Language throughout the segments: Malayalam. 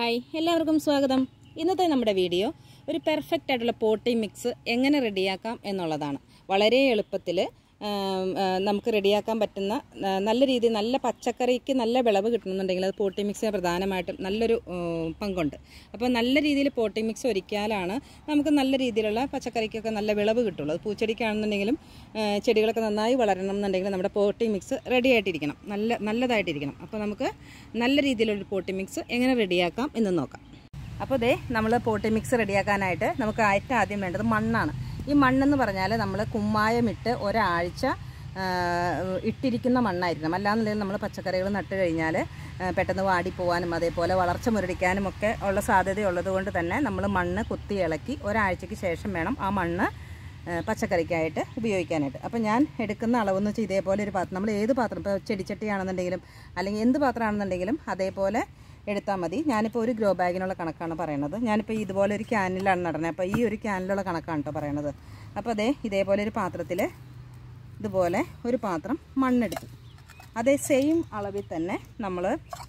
ഹായ് എല്ലാവർക്കും സ്വാഗതം ഇന്നത്തെ നമ്മുടെ വീഡിയോ ഒരു പെർഫെക്റ്റ് ആയിട്ടുള്ള പോട്ടി മിക്സ് എങ്ങനെ റെഡിയാക്കാം എന്നുള്ളതാണ് വളരെ എളുപ്പത്തിൽ നമുക്ക് റെഡിയാക്കാൻ പറ്റുന്ന ആ, നല്ല രീതിയിൽ നല്ല പച്ചക്കറിക്ക് നല്ല വിളവ് കിട്ടണമെന്നുണ്ടെങ്കിൽ അത് പോട്ടി മിക്സിന് പ്രധാനമായിട്ടും നല്ലൊരു ഉം, പങ്കുണ്ട് അപ്പോൾ നല്ല രീതിയിൽ പോട്ടി മിക്സ് ഒരുക്കിയാലാണ് നമുക്ക് നല്ല രീതിയിലുള്ള പച്ചക്കറിക്കൊക്കെ നല്ല വിളവ് കിട്ടുള്ളൂ അത് പൂച്ചെടിക്കാണെന്നുണ്ടെങ്കിലും ആ, ചെടികളൊക്കെ നന്നായി വളരണം എന്നുണ്ടെങ്കിൽ നമ്മുടെ പോട്ടി മിക്സ് റെഡി ആയിട്ടിരിക്കണം നല്ല നല്ലതായിട്ടിരിക്കണം അപ്പോൾ നമുക്ക് നല്ല രീതിയിലൊരു പോട്ടി മിക്സ് എങ്ങനെ റെഡിയാക്കാം എന്ന് നോക്കാം അപ്പോൾ ദേ നമ്മൾ പോട്ടി മിക്സ് റെഡിയാക്കാനായിട്ട് നമുക്ക് ഏറ്റവും ആദ്യം വേണ്ടത് മണ്ണാണ് ഈ മണ്ണെന്ന് പറഞ്ഞാൽ നമ്മൾ കുമ്മായമിട്ട് ഒരാഴ്ച ആ, ഇട്ടിരിക്കുന്ന മണ്ണായിരിക്കണം അല്ലാന്നുണ്ടെങ്കിൽ നമ്മൾ പച്ചക്കറികൾ നട്ട് കഴിഞ്ഞാൽ ആ, പെട്ടെന്ന് വാടിപ്പോവാനും അതേപോലെ വളർച്ച മുരടിക്കാനും ഒക്കെ ഉള്ള സാധ്യതയുള്ളത് കൊണ്ട് തന്നെ നമ്മൾ മണ്ണ് കുത്തി ഇളക്കി ഒരാഴ്ചയ്ക്ക് ശേഷം വേണം ആ മണ്ണ് ആ, പച്ചക്കറിക്കായിട്ട് ഉപയോഗിക്കാനായിട്ട് അപ്പോൾ ഞാൻ എടുക്കുന്ന അളവെന്ന് വെച്ചാൽ ഇതേപോലെ ഒരു പാത്രം നമ്മൾ ഏത് പാത്രം ഇപ്പോൾ ചെടിച്ചട്ടിയാണെന്നുണ്ടെങ്കിലും അല്ലെങ്കിൽ എന്ത് പാത്രമാണെന്നുണ്ടെങ്കിലും അതേപോലെ എടുത്താൽ മതി ഞാനിപ്പോൾ ഒരു ഗ്രോ ബാഗിനുള്ള കണക്കാണ് പറയണത് ഞാനിപ്പോൾ ഇതുപോലെ ഒരു ക്യാനിലാണ് നടണത് അപ്പോൾ ഈ ഒരു ക്യാനിലുള്ള കണക്കാണ് കേട്ടോ പറയണത് അപ്പോൾ അതേ ഇതേപോലെ ഒരു പാത്രത്തിൽ ഇതുപോലെ ഒരു പാത്രം മണ്ണെടുത്തു അതേ സെയിം അളവിൽ തന്നെ നമ്മൾ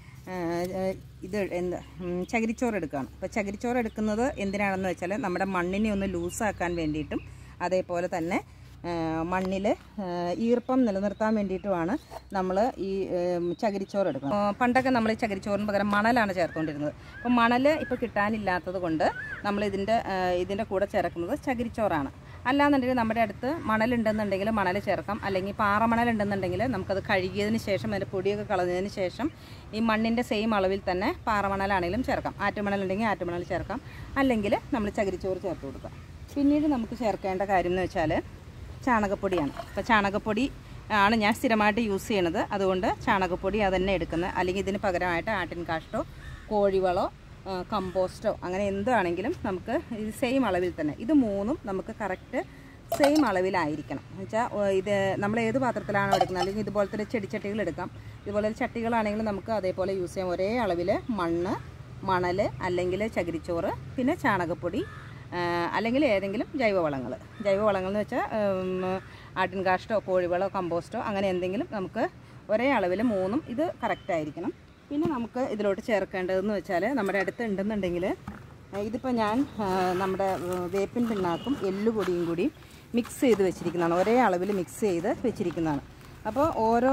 ഇത് എന്ത് ഉം, ചകിരിച്ചോറ് എടുക്കുകയാണ് അപ്പോൾ ചകിരിച്ചോറ് എടുക്കുന്നത് എന്തിനാണെന്ന് വെച്ചാൽ നമ്മുടെ മണ്ണിനെ ഒന്ന് ലൂസാക്കാൻ വേണ്ടിയിട്ടും അതേപോലെ തന്നെ മണ്ണിൽ ഈർപ്പം നിലനിർത്താൻ വേണ്ടിയിട്ടുമാണ് നമ്മൾ ഈ ഏം, ചകിരിച്ചോറ് എടുക്കുന്നത് ആ, പണ്ടൊക്കെ നമ്മൾ ഈ ചകിരിച്ചോറിന് പകരം മണലാണ് ചേർത്തുകൊണ്ടിരുന്നത് അപ്പോൾ മണൽ ഇപ്പോൾ കിട്ടാനില്ലാത്തത് കൊണ്ട് നമ്മൾ ഇതിൻ്റെ ഇതിൻ്റെ കൂടെ ചേർക്കുന്നത് ചകിരിച്ചോറാണ് അല്ലാന്നുണ്ടെങ്കിൽ നമ്മുടെ അടുത്ത് മണലുണ്ടെന്നുണ്ടെങ്കിൽ മണൽ ചേർക്കാം അല്ലെങ്കിൽ പാറമണൽ ഉണ്ടെന്നുണ്ടെങ്കിൽ നമുക്കത് കഴുകിയതിന് ശേഷം അതിൻ്റെ പൊടിയൊക്കെ കളഞ്ഞതിന് ശേഷം ഈ മണ്ണിൻ്റെ സെയിം അളവിൽ തന്നെ പാറമണലാണെങ്കിലും ചേർക്കാം ആറ്റുമണൽ ഉണ്ടെങ്കിൽ ആറ്റുമണൽ ചേർക്കാം അല്ലെങ്കിൽ നമ്മൾ ചകിരിച്ചോറ് ചേർത്ത് കൊടുക്കാം പിന്നീട് നമുക്ക് ചേർക്കേണ്ട കാര്യം എന്ന് വെച്ചാൽ ചാണകപ്പൊടിയാണ് അപ്പോൾ ചാണകപ്പൊടി ആണ് ഞാൻ സ്ഥിരമായിട്ട് യൂസ് ചെയ്യണത് അതുകൊണ്ട് ചാണകപ്പൊടി അത് തന്നെ എടുക്കുന്നത് അല്ലെങ്കിൽ ഇതിന് പകരമായിട്ട് ആട്ടിൻ കാഷ്ടോ കോഴിവളോ ആ, കമ്പോസ്റ്റോ അങ്ങനെ എന്താണെങ്കിലും നമുക്ക് ഇത് സെയിം അളവിൽ തന്നെ ഇത് മൂന്നും നമുക്ക് കറക്റ്റ് സെയിം അളവിലായിരിക്കണം എന്ന് വെച്ചാൽ ഇത് നമ്മൾ ഏത് പാത്രത്തിലാണോ എടുക്കുന്നത് അല്ലെങ്കിൽ ഇതുപോലത്തെ ഒരു ചെടിച്ചട്ടികൾ എടുക്കാം ഇതുപോലെ ചട്ടികളാണെങ്കിൽ നമുക്ക് അതേപോലെ യൂസ് ചെയ്യാം ഒരേ അളവിൽ മണ്ണ് മണൽ അല്ലെങ്കിൽ ചകിരിച്ചോറ് പിന്നെ ചാണകപ്പൊടി ആ, അല്ലെങ്കിൽ ഏതെങ്കിലും ജൈവവളങ്ങൾ ജൈവവളങ്ങൾ എന്ന് വെച്ചാൽ ഉം, ആട്ടിൻ കാഷ്ടോ കോഴിവളോ കമ്പോസ്റ്റോ അങ്ങനെ എന്തെങ്കിലും നമുക്ക് ഒരേ അളവിൽ മൂന്നും ഇത് കറക്റ്റ് ആയിരിക്കണം പിന്നെ നമുക്ക് ഇതിലോട്ട് ചേർക്കേണ്ടതെന്ന് വെച്ചാൽ നമ്മുടെ അടുത്ത് ഉണ്ടെന്നുണ്ടെങ്കിൽ ഇതിപ്പോൾ ഞാൻ ആ, നമ്മുടെ ഉം, വേപ്പിൻ പിണ്ണാക്കും എല്ലുപൊടിയും കൂടി മിക്സ് ചെയ്ത് വെച്ചിരിക്കുന്നതാണ് ഒരേ അളവിൽ മിക്സ് ചെയ്ത് വെച്ചിരിക്കുന്നതാണ് അപ്പോൾ ഓരോ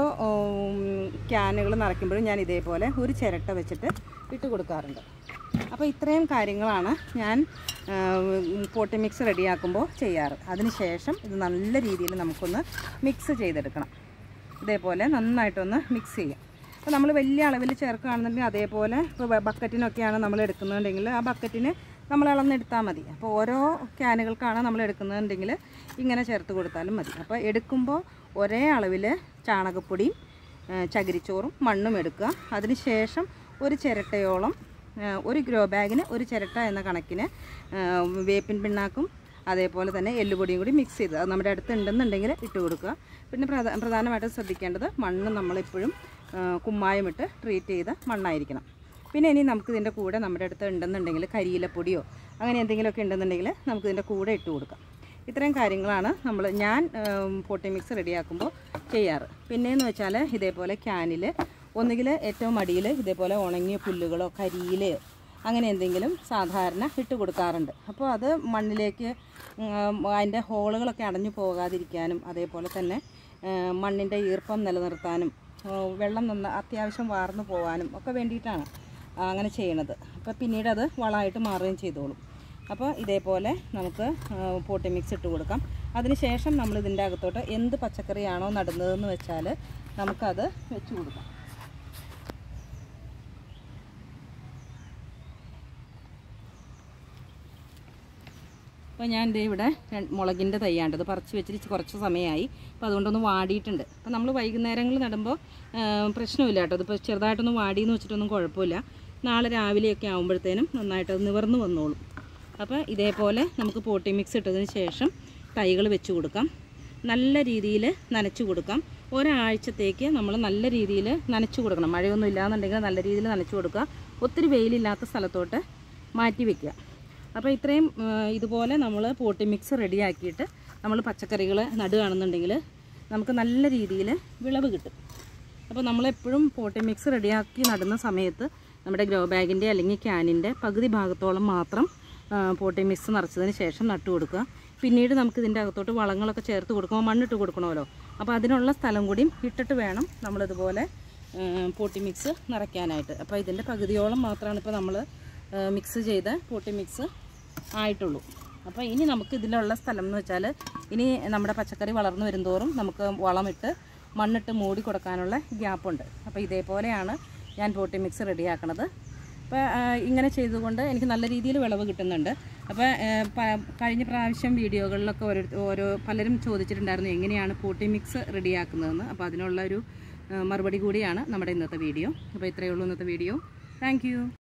ക്യാനുകൾ നിറയ്ക്കുമ്പോഴും ഞാൻ ഇതേപോലെ ഒരു ചിരട്ട വെച്ചിട്ട് ഇട്ട് കൊടുക്കാറുണ്ട് അപ്പോൾ ഇത്രയും കാര്യങ്ങളാണ് ഞാൻ പോട്ടി മിക്സ് റെഡിയാക്കുമ്പോൾ ചെയ്യാറ് അതിനുശേഷം ഇത് നല്ല രീതിയിൽ നമുക്കൊന്ന് മിക്സ് ചെയ്തെടുക്കണം ഇതേപോലെ നന്നായിട്ടൊന്ന് മിക്സ് ചെയ്യാം അപ്പോൾ നമ്മൾ വലിയ അളവിൽ ചേർക്കുകയാണെന്നുണ്ടെങ്കിൽ അതേപോലെ ഇപ്പോൾ ബക്കറ്റിനൊക്കെയാണ് നമ്മൾ എടുക്കുന്നുണ്ടെങ്കിൽ ആ ബക്കറ്റിന് നമ്മൾ അളന്നെടുത്താൽ മതി അപ്പോൾ ഓരോ ക്യാനുകൾക്കാണ് നമ്മൾ എടുക്കുന്നുണ്ടെങ്കിൽ ഇങ്ങനെ ചേർത്ത് കൊടുത്താലും മതി അപ്പോൾ എടുക്കുമ്പോൾ ഒരേ അളവിൽ ചാണകപ്പൊടിയും ആ, ചകിരിച്ചോറും മണ്ണും എടുക്കുക അതിനുശേഷം ഒരു ചിരട്ടയോളം ആ, ഒരു ഗ്രോ ബാഗിന് ഒരു ചിരട്ട എന്ന കണക്കിന് ആ, വേപ്പിൻ പിണ്ണാക്കും അതേപോലെ തന്നെ എല്ലുപൊടിയും കൂടി മിക്സ് ചെയ്ത് അത് നമ്മുടെ അടുത്ത് ഉണ്ടെന്നുണ്ടെങ്കിൽ ഇട്ട് കൊടുക്കുക പിന്നെ പ്രധാ പ്രധാനമായിട്ടും ശ്രദ്ധിക്കേണ്ടത് മണ്ണ് നമ്മളെപ്പോഴും ആ, കുമ്മായമിട്ട് ട്രീറ്റ് ചെയ്ത മണ്ണായിരിക്കണം പിന്നെ ഇനി നമുക്ക് ഇതിൻ്റെ കൂടെ നമ്മുടെ അടുത്ത് ഉണ്ടെന്നുണ്ടെങ്കിൽ കരിയിലപ്പൊടിയോ അങ്ങനെ എന്തെങ്കിലുമൊക്കെ ഉണ്ടെന്നുണ്ടെങ്കിൽ നമുക്ക് ഇതിൻ്റെ കൂടെ ഇട്ട് കൊടുക്കാം ഇത്രയും കാര്യങ്ങളാണ് നമ്മൾ ഞാൻ പോട്ടി മിക്സ് റെഡിയാക്കുമ്പോൾ ചെയ്യാറ് പിന്നെയെന്ന് വെച്ചാൽ ഇതേപോലെ ക്യാനിൽ ഒന്നുകിൽ ഏറ്റവും അടിയിൽ ഇതേപോലെ ഉണങ്ങിയ പുല്ലുകളോ കരിയിലയോ അങ്ങനെ എന്തെങ്കിലും സാധാരണ ഇട്ട് കൊടുക്കാറുണ്ട് അപ്പോൾ അത് മണ്ണിലേക്ക് ഉം, അതിൻ്റെ ഹോളുകളൊക്കെ അടഞ്ഞു പോകാതിരിക്കാനും അതേപോലെ തന്നെ മണ്ണിൻ്റെ ഈർപ്പം നിലനിർത്താനും ആ, വെള്ളം നന്ന അത്യാവശ്യം വാർന്നു പോകാനും ഒക്കെ വേണ്ടിയിട്ടാണ് അങ്ങനെ ചെയ്യണത് അപ്പോൾ പിന്നീട് അത് വളമായിട്ട് മാറുകയും ചെയ്തോളും അപ്പോൾ ഇതേപോലെ നമുക്ക് ആ, പോട്ടി മിക്സ് ഇട്ട് കൊടുക്കാം അതിനുശേഷം നമ്മൾ ഇതിൻ്റെ അകത്തോട്ട് എന്ത് പച്ചക്കറിയാണോ നടുന്നതെന്ന് വെച്ചാൽ നമുക്കത് വെച്ച് കൊടുക്കാം അപ്പോൾ ഞാൻ ദേ ഇവിടെ രണ്ട് മുളകിൻ്റെ തയ്യാണ്ടത് പറിച്ച് വെച്ചിട്ട് കുറച്ച് സമയമായി അപ്പോൾ അതുകൊണ്ടൊന്ന് വാടിയിട്ടുണ്ട് അപ്പോൾ നമ്മൾ വൈകുന്നേരങ്ങളിൽ നടുമ്പോൾ ആ, പ്രശ്നമില്ല കേട്ടോ ഇതിപ്പോൾ ചെറുതായിട്ടൊന്ന് വാടിയെന്ന് വെച്ചിട്ടൊന്നും കുഴപ്പമില്ല നാളെ രാവിലെയൊക്കെ ആകുമ്പോഴത്തേനും നന്നായിട്ട് അത് നിവർന്ന് വന്നോളും അപ്പോൾ ഇതേപോലെ നമുക്ക് പോട്ടി മിക്സ് ഇട്ടതിന് ശേഷം തൈകൾ വെച്ച് കൊടുക്കാം നല്ല രീതിയിൽ നനച്ച് കൊടുക്കാം ഒരാഴ്ചത്തേക്ക് നമ്മൾ നല്ല രീതിയിൽ നനച്ച് കൊടുക്കണം മഴയൊന്നും ഇല്ലാന്നുണ്ടെങ്കിൽ നല്ല രീതിയിൽ നനച്ച് കൊടുക്കുക ഒത്തിരി വെയിലില്ലാത്ത സ്ഥലത്തോട്ട് മാറ്റി വെക്കുക അപ്പോൾ ഇത്രയും ആ, ഇതുപോലെ നമ്മൾ പോട്ടി മിക്സ് റെഡിയാക്കിയിട്ട് നമ്മൾ പച്ചക്കറികൾ നടുകയാണെന്നുണ്ടെങ്കിൽ നമുക്ക് നല്ല രീതിയിൽ വിളവ് കിട്ടും അപ്പോൾ നമ്മളെപ്പോഴും പോട്ടി മിക്സ് റെഡിയാക്കി നടുന്ന സമയത്ത് നമ്മുടെ ഗ്രോ ബാഗിൻ്റെ അല്ലെങ്കിൽ ക്യാനിൻ്റെ പകുതി ഭാഗത്തോളം മാത്രം ആ, പോട്ടി മിക്സ് നിറച്ചതിന് ശേഷം നട്ടു കൊടുക്കുക പിന്നീട് നമുക്ക് ഇതിൻ്റെ അകത്തോട്ട് വളങ്ങളൊക്കെ ചേർത്ത് കൊടുക്കുമ്പോൾ മണ്ണിട്ട് കൊടുക്കണമല്ലോ അപ്പോൾ അതിനുള്ള സ്ഥലം കൂടിയും ഇട്ടിട്ട് വേണം നമ്മളിതുപോലെ ആ, പോട്ടി മിക്സ് നിറയ്ക്കാനായിട്ട് അപ്പോൾ ഇതിൻ്റെ പകുതിയോളം മാത്രമാണ് ഇപ്പോൾ നമ്മൾ മിക്സ് ചെയ്ത പോട്ടി മിക്സ് ആയിട്ടുള്ളൂ അപ്പോൾ ഇനി നമുക്ക് ഇതിലുള്ള സ്ഥലം എന്ന് വെച്ചാൽ ഇനി നമ്മുടെ പച്ചക്കറി വളർന്നു വരുന്തോറും നമുക്ക് വളമിട്ട് മണ്ണിട്ട് മൂടി കൊടുക്കാനുള്ള ഗ്യാപ്പുണ്ട് അപ്പോൾ ഇതേപോലെയാണ് ഞാൻ പോട്ടി മിക്സ് റെഡിയാക്കണത് അപ്പോൾ ഇങ്ങനെ ചെയ്തുകൊണ്ട് എനിക്ക് നല്ല രീതിയിൽ വിളവ് കിട്ടുന്നുണ്ട് അപ്പോൾ കഴിഞ്ഞ പ്രാവശ്യം വീഡിയോകളിലൊക്കെ ഓരോ ഓരോ പലരും ചോദിച്ചിട്ടുണ്ടായിരുന്നു എങ്ങനെയാണ് പോട്ടി മിക്സ് റെഡിയാക്കുന്നതെന്ന് അപ്പോൾ അതിനുള്ള ഒരു ആ, മറുപടി കൂടിയാണ് നമ്മുടെ ഇന്നത്തെ വീഡിയോ അപ്പോൾ ഇത്രയേ ഉള്ളൂ ഇന്നത്തെ വീഡിയോ താങ്ക്